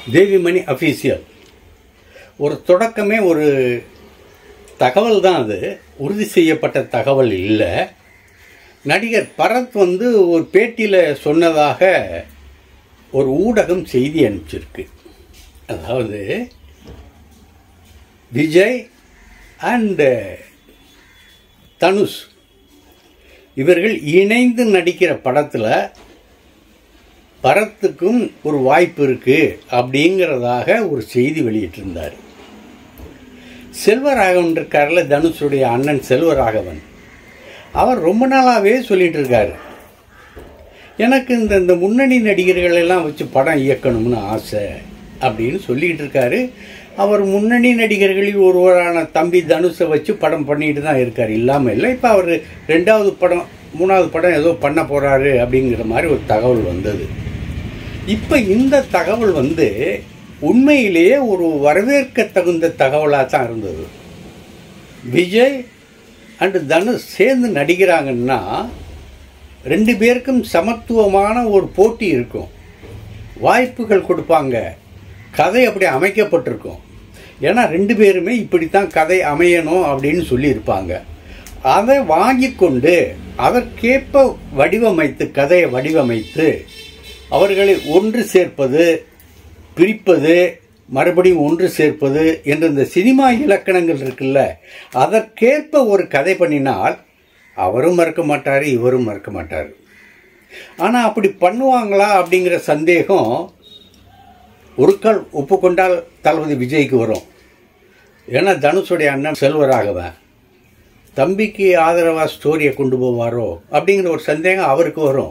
Devimani official ஒரு தொடக்கமே ஒரு தகவல் தான் அது உறுதி செய்யப்பட்ட தகவல் இல்லை நடிகர் பரத் வந்து ஒரு பேட்டியில் சொன்னதாக ஒரு ஊடகம் செய்தி அனுப்பிச்சிருக்கு அதாவது விஜய் அண்ட் தனுஷ் இவர்கள் இணைந்து நடிக்கிற படத்தில் பரத்துக்கும் ஒரு வாய்ப்பு இருக்கு அப்படிங்கிறதாக ஒரு செய்தி வெளியிட்டிருந்தார் செல்வராகவன் இருக்கார்ல தனுஷுடைய அண்ணன் செல்வராகவன் அவர் ரொம்ப நாளாகவே சொல்லிட்டு இருக்காரு எனக்கு இந்த இந்த முன்னணி நடிகர்கள் எல்லாம் வச்சு படம் இயக்கணும்னு ஆசை அப்படின்னு சொல்லிக்கிட்டு இருக்காரு அவர் முன்னணி நடிகர்களில் ஒருவரான தம்பி தனுஷை வச்சு படம் பண்ணிட்டு தான் இருக்கார் இல்லாமல் இல்லை இப்போ அவர் ரெண்டாவது படம் மூணாவது படம் ஏதோ பண்ண போகிறாரு அப்படிங்கிற மாதிரி ஒரு தகவல் வந்தது இப்போ இந்த தகவல் வந்து உண்மையிலேயே ஒரு வரவேற்க தகுந்த தகவலாக தான் இருந்தது விஜய் அண்டு தனுஷ் சேர்ந்து நடிக்கிறாங்கன்னா ரெண்டு பேருக்கும் சமத்துவமான ஒரு போட்டி இருக்கும் வாய்ப்புகள் கொடுப்பாங்க கதை அப்படி அமைக்கப்பட்டிருக்கும் ஏன்னா ரெண்டு பேருமே இப்படித்தான் கதை அமையணும் அப்படின்னு சொல்லியிருப்பாங்க அதை வாங்கி கொண்டு அதற்கேற்ப வடிவமைத்து கதையை வடிவமைத்து அவர்களை ஒன்று சேர்ப்பது பிரிப்பது மறுபடியும் ஒன்று சேர்ப்பது என்ற இந்த சினிமா இலக்கணங்கள் இருக்குல்ல அதற்கேற்ப ஒரு கதை பண்ணினால் அவரும் மறக்க மாட்டார் இவரும் மறக்க மாட்டார் ஆனால் அப்படி பண்ணுவாங்களா அப்படிங்கிற சந்தேகம் ஒரு கால் ஒப்புக்கொண்டால் தளபதி விஜய்க்கு வரும் ஏன்னா தனுஷுடைய அண்ணன் செல்வராகவன் தம்பிக்கு ஆதரவாக ஸ்டோரியை கொண்டு போவாரோ அப்படிங்கிற ஒரு சந்தேகம் அவருக்கு வரும்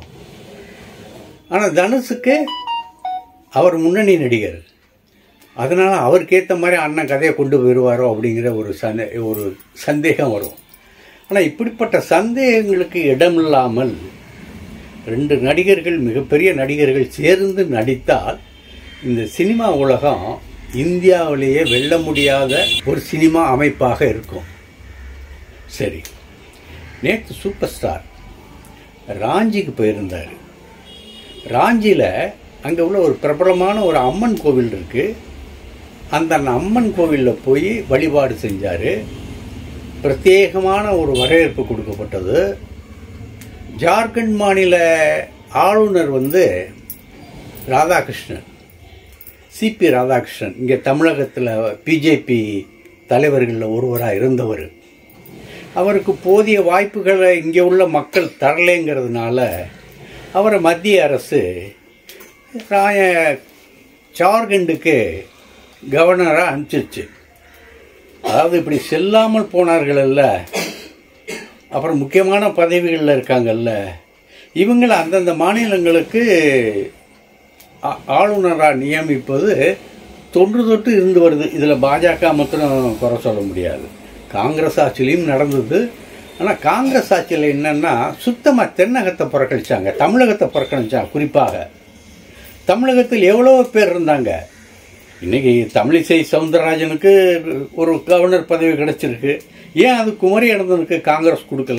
ஆனால் தனுஷுக்கு அவர் முன்னணி நடிகர் அதனால் அவருக்கு ஏற்ற மாதிரி அண்ணன் கதையை கொண்டு போயிடுவாரோ அப்படிங்கிற ஒரு சந்தே ஒரு சந்தேகம் வரும் ஆனால் இப்படிப்பட்ட சந்தேகங்களுக்கு இடமில்லாமல் ரெண்டு நடிகர்கள் மிகப்பெரிய நடிகர்கள் சேர்ந்து நடித்தால் இந்த சினிமா உலகம் இந்தியாவிலேயே வெல்ல முடியாத ஒரு சினிமா அமைப்பாக இருக்கும் சரி நேற்று சூப்பர் ஸ்டார் ராஞ்சிக்கு போயிருந்தார் ராஞ்சியில் அங்கே உள்ள ஒரு பிரபலமான ஒரு அம்மன் கோவில் இருக்குது அந்த அம்மன் கோவிலில் போய் வழிபாடு செஞ்சார் பிரத்யேகமான ஒரு வரவேற்பு கொடுக்கப்பட்டது ஜார்க்கண்ட் மாநில ஆளுநர் வந்து ராதாகிருஷ்ணன் சிபி ராதாகிருஷ்ணன் இங்கே தமிழகத்தில் பிஜேபி தலைவர்களில் ஒருவராக இருந்தவர் அவருக்கு போதிய வாய்ப்புகளை இங்கே உள்ள மக்கள் தரலைங்கிறதுனால அவரை மத்திய அரசு ராய ஜார்க்கண்டுக்கு கவர்னராக அனுப்பிச்சிருச்சு அதாவது இப்படி செல்லாமல் போனார்கள்ல அப்புறம் முக்கியமான பதவிகளில் இருக்காங்கல்ல இவங்களை அந்தந்த மாநிலங்களுக்கு ஆ- ஆளுநராக நியமிப்பது தொன்று தொட்டு இருந்து வருது இதில் பாஜக மாத்திரம் குறை சொல்ல முடியாது காங்கிரஸ் ஆட்சியிலையும் நடந்தது ஆனால் காங்கிரஸ் ஆட்சியில் என்னன்னா சுத்தமாக தென்னகத்தை புறக்கணிச்சாங்க தமிழகத்தை புறக்கணிச்சாங்க குறிப்பாக தமிழகத்தில் எவ்வளோ பேர் இருந்தாங்க இன்னைக்கு தமிழிசை சவுந்தரராஜனுக்கு ஒரு கவர்னர் பதவி கிடைச்சிருக்கு ஏன் அது குமரி அனந்தனுக்கு காங்கிரஸ் கொடுக்கல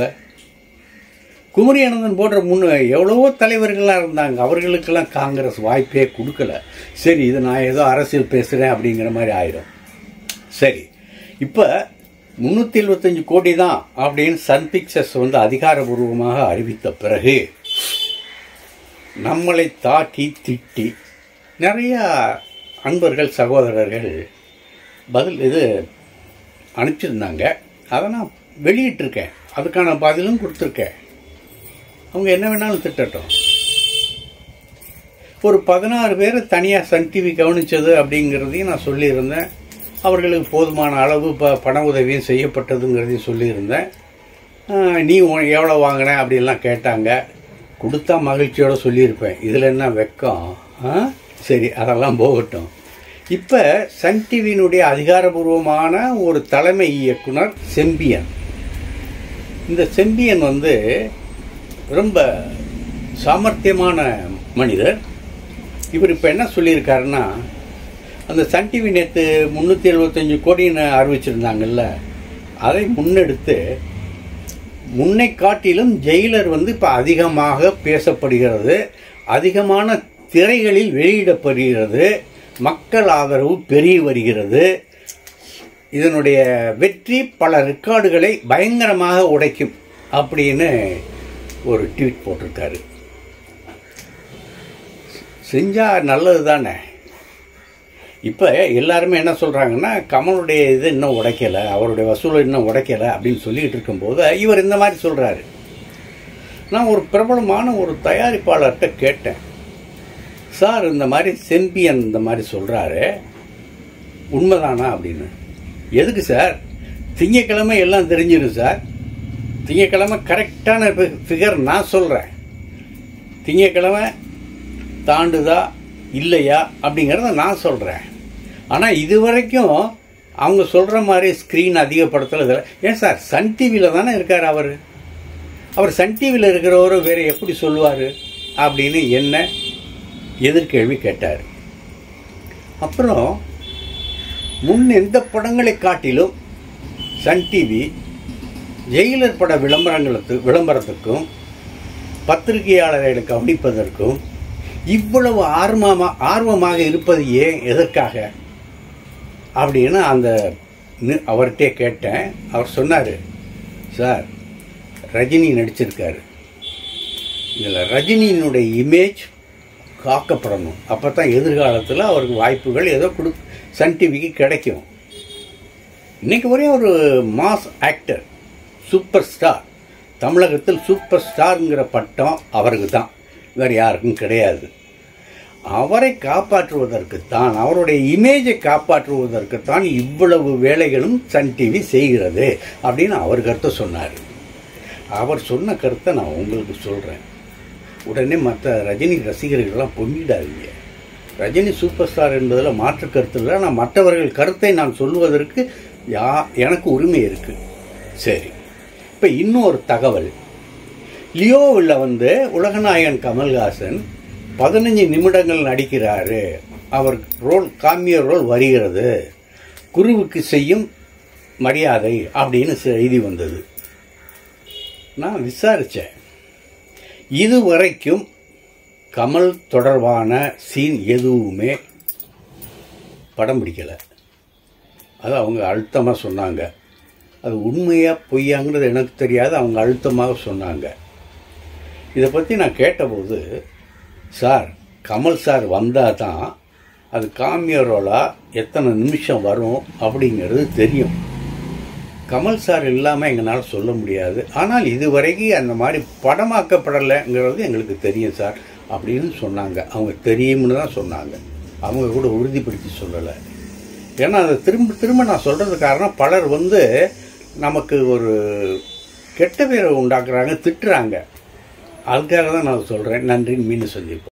குமரி அனந்தன் போன்ற முன்ன எவ்வளவோ தலைவர்களாக இருந்தாங்க அவர்களுக்கெல்லாம் காங்கிரஸ் வாய்ப்பே கொடுக்கல சரி இது நான் ஏதோ அரசியல் பேசுகிறேன் அப்படிங்கிற மாதிரி ஆயிடும் சரி இப்போ முந்நூற்றி எழுபத்தஞ்சு கோடி தான் அப்படின்னு சன் பிக்சர்ஸ் வந்து அதிகாரபூர்வமாக அறிவித்த பிறகு நம்மளை தாக்கி திட்டி நிறையா அன்பர்கள் சகோதரர்கள் பதில் இது அனுப்பிச்சிருந்தாங்க அதை நான் வெளியிட்டிருக்கேன் அதுக்கான பதிலும் கொடுத்துருக்கேன் அவங்க என்ன வேணாலும் திட்டட்டும் ஒரு பதினாறு பேரை தனியாக சன் டிவி கவனிச்சது அப்படிங்கிறதையும் நான் சொல்லியிருந்தேன் அவர்களுக்கு போதுமான அளவு ப பண உதவியும் செய்யப்பட்டதுங்கிறதையும் சொல்லியிருந்தேன் ஆஹ், நீ உன் எவ்வளோ வாங்கின அப்படிலாம் கேட்டாங்க கொடுத்தா மகிழ்ச்சியோட சொல்லியிருப்பேன் இதில் என்ன வெக்கம் ஆ? சரி அதெல்லாம் போகட்டும் இப்போ சன் டிவியினுடைய அதிகாரபூர்வமான ஒரு தலைமை இயக்குனர் செம்பியன் இந்த செம்பியன் வந்து ரொம்ப சாமர்த்தியமான மனிதர் இவர் இப்போ என்ன சொல்லியிருக்காருன்னா அந்த சன் டிவி நேற்று முந்நூற்றி எழுபத்தஞ்சு கோடின்னு அறிவிச்சிருந்தாங்கல்ல அதை முன்னெடுத்து முன்னை காட்டிலும் ஜெயிலர் வந்து இப்போ அதிகமாக பேசப்படுகிறது அதிகமான திரைகளில் வெளியிடப்படுகிறது மக்கள் ஆதரவு பெருகி வருகிறது இதனுடைய வெற்றி பல ரெக்கார்டுகளை பயங்கரமாக உடைக்கும் அப்படின்னு ஒரு ட்வீட் போட்டிருக்காரு செஞ்சால் நல்லது தானே இப்போ எல்லாருமே என்ன சொல்கிறாங்கன்னா கமலுடைய இது இன்னும் உடைக்கலை அவருடைய வசூலை இன்னும் உடைக்கலை அப்படின்னு சொல்லிட்டு இருக்கும்போது இவர் இந்த மாதிரி சொல்கிறாரு நான் ஒரு பிரபலமான ஒரு தயாரிப்பாளர்கிட்ட கேட்டேன் சார் இந்த மாதிரி செம்பியன் இந்த மாதிரி சொல்கிறாரு உண்மைதானா அப்படின்னு எதுக்கு சார் திங்கக்கிழமை எல்லாம் தெரிஞ்சிடும் சார் திங்கக்கிழமை கரெக்டான ஃபிகர் நான் சொல்கிறேன் திங்கக்கிழமை தாண்டுதா இல்லையா அப்படிங்கிறத நான் சொல்கிறேன் ஆனால் இது வரைக்கும் அவங்க சொல்கிற மாதிரி ஸ்க்ரீன் அதிகப்படுத்துறது ஏன் சார் சன் டிவியில் தானே இருக்கார் அவர் அவர் சன் டிவியில் இருக்கிறவரை வேறு எப்படி சொல்லுவார் அப்படின்னு என்ன எதிர்கேள்வி கேட்டார் அப்புறம் முன் எந்த படங்களை காட்டிலும் சன் டிவி ஜெயிலர் பட விளம்பரங்களுக்கு விளம்பரத்துக்கும் பத்திரிகையாளர்களை கவனிப்பதற்கும் இவ்வளவு ஆர்வமாக ஆர்வமாக இருப்பது ஏன் எதற்காக அப்படின்னு அந்த நி- அவர்கிட்டே கேட்டேன் அவர் சொன்னார் சார் ரஜினி நடிச்சிருக்காரு இதில் ரஜினியினுடைய இமேஜ் காக்கப்படணும் அப்போ தான் எதிர்காலத்தில் அவருக்கு வாய்ப்புகள் ஏதோ கொடு சன் டிவிக்கு கிடைக்கும் இன்னைக்கு ஒரே ஒரு மாஸ் ஆக்டர் சூப்பர் ஸ்டார் தமிழகத்தில் சூப்பர் ஸ்டாருங்கிற பட்டம் அவருக்கு தான் வேறு யாருக்கும் கிடையாது அவரை காப்பாற்றுவதற்குத்தான் அவருடைய இமேஜை காப்பாற்றுவதற்குத்தான் இவ்வளவு வேலைகளும் சன் டிவி செய்கிறது அப்படின்னு அவர் கருத்தை சொன்னார் அவர் சொன்ன கருத்தை நான் உங்களுக்கு சொல்கிறேன் உடனே மற்ற ரஜினி ரசிகர்கள்லாம் பொங்கிடாதீங்க ரஜினி சூப்பர் ஸ்டார் என்பதில் மாற்று கருத்து இல்லை நான் மற்றவர்கள் கருத்தை நான் சொல்லுவதற்கு யா எனக்கு உரிமை இருக்குது சரி இப்போ இன்னொரு தகவல் லியோவில் வந்து உலகநாயகன் கமல்ஹாசன் பதினஞ்சு நிமிடங்கள் நடிக்கிறாரு அவர் ரோல் காமிய ரோல் வருகிறது குருவுக்கு செய்யும் மரியாதை அப்படின்னு செய்தி வந்தது நான் விசாரித்தேன் இதுவரைக்கும் கமல் தொடர்பான சீன் எதுவுமே படம் பிடிக்கலை அது அவங்க அழுத்தமாக சொன்னாங்க அது உண்மையா பொய்யாங்கிறது எனக்கு தெரியாது அவங்க அழுத்தமாக சொன்னாங்க இதை பற்றி நான் கேட்டபோது சார் கமல் சார் வந்தால் தான் அது காமிய ரோலா எத்தனை நிமிஷம் வரும் அப்படிங்கிறது தெரியும் கமல் சார் இல்லாமல் எங்களால் சொல்ல முடியாது ஆனால் இதுவரைக்கும் அந்த மாதிரி படமாக்கப்படலைங்கிறது எங்களுக்கு தெரியும் சார் அப்படின்னு சொன்னாங்க அவங்க தெரியும்னு தான் சொன்னாங்க அவங்க கூட உறுதிப்படுத்தி சொல்லலை ஏன்னா அதை திரும்ப திரும்ப நான் சொல்கிறது காரணம் பலர் வந்து நமக்கு ஒரு கெட்ட பேரை உண்டாக்குறாங்க திட்டுறாங்க அதுக்காக தான் நான் சொல்கிறேன் நன்றி மீண்டும் சந்திப்போம்